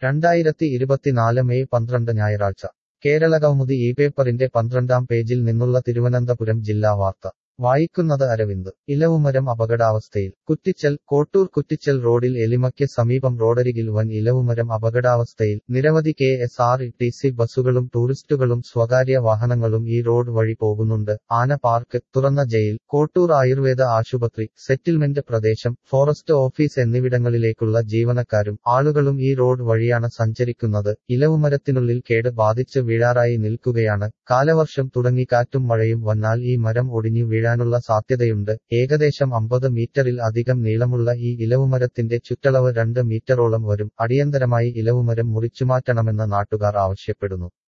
രണ്ടായിരത്തി ഇരുപത്തിനാല് മെയ് പന്ത്രണ്ട് ഞായറാഴ്ച കേരളകൗമുദി ഈ പേപ്പറിന്റെ പന്ത്രണ്ടാം പേജിൽ നിന്നുള്ള തിരുവനന്തപുരം ജില്ലാ വാർത്ത വായിക്കുന്നത് അരവിന്ദ് ഇലവുമരം അപകടാവസ്ഥയിൽ കുറ്റിച്ചൽ കോട്ടൂർ കുറ്റിച്ചൽ റോഡിൽ എലിമയ്ക്ക് സമീപം റോഡരികിൽ വൻ ഇലവുമരം അപകടാവസ്ഥയിൽ നിരവധി K S R T C ബസ്സുകളും ടൂറിസ്റ്റുകളും സ്വകാര്യ വാഹനങ്ങളും ഈ റോഡ് വഴി പോകുന്നുണ്ട് ആന പാർക്ക് തുറന്ന ജയിൽ കോട്ടൂർ ആയുർവേദ ആശുപത്രി സെറ്റിൽമെന്റ് പ്രദേശം ഫോറസ്റ്റ് ഓഫീസ് എന്നിവിടങ്ങളിലേക്കുള്ള ജീവനക്കാരും ആളുകളും ഈ റോഡ് വഴിയാണ് സഞ്ചരിക്കുന്നത് ഇലവുമരത്തിനുള്ളിൽ കേട് ബാധിച്ച് വീഴാറായി നിൽക്കുകയാണ് കാലവർഷം തുടങ്ങി കാറ്റും മഴയും വന്നാൽ ഈ മരം ഒടിഞ്ഞു വീഴാനുള്ള സാധ്യതയുണ്ട് ഏകദേശം അമ്പത് മീറ്ററിൽ അധികം നീളമുള്ള ഈ ഇലവുമരത്തിന്റെ ചുറ്റളവ് രണ്ട് മീറ്ററോളം വരും അടിയന്തരമായി ഇലവുമരം മുറിച്ചുമാറ്റണമെന്ന് നാട്ടുകാർ ആവശ്യപ്പെടുന്നു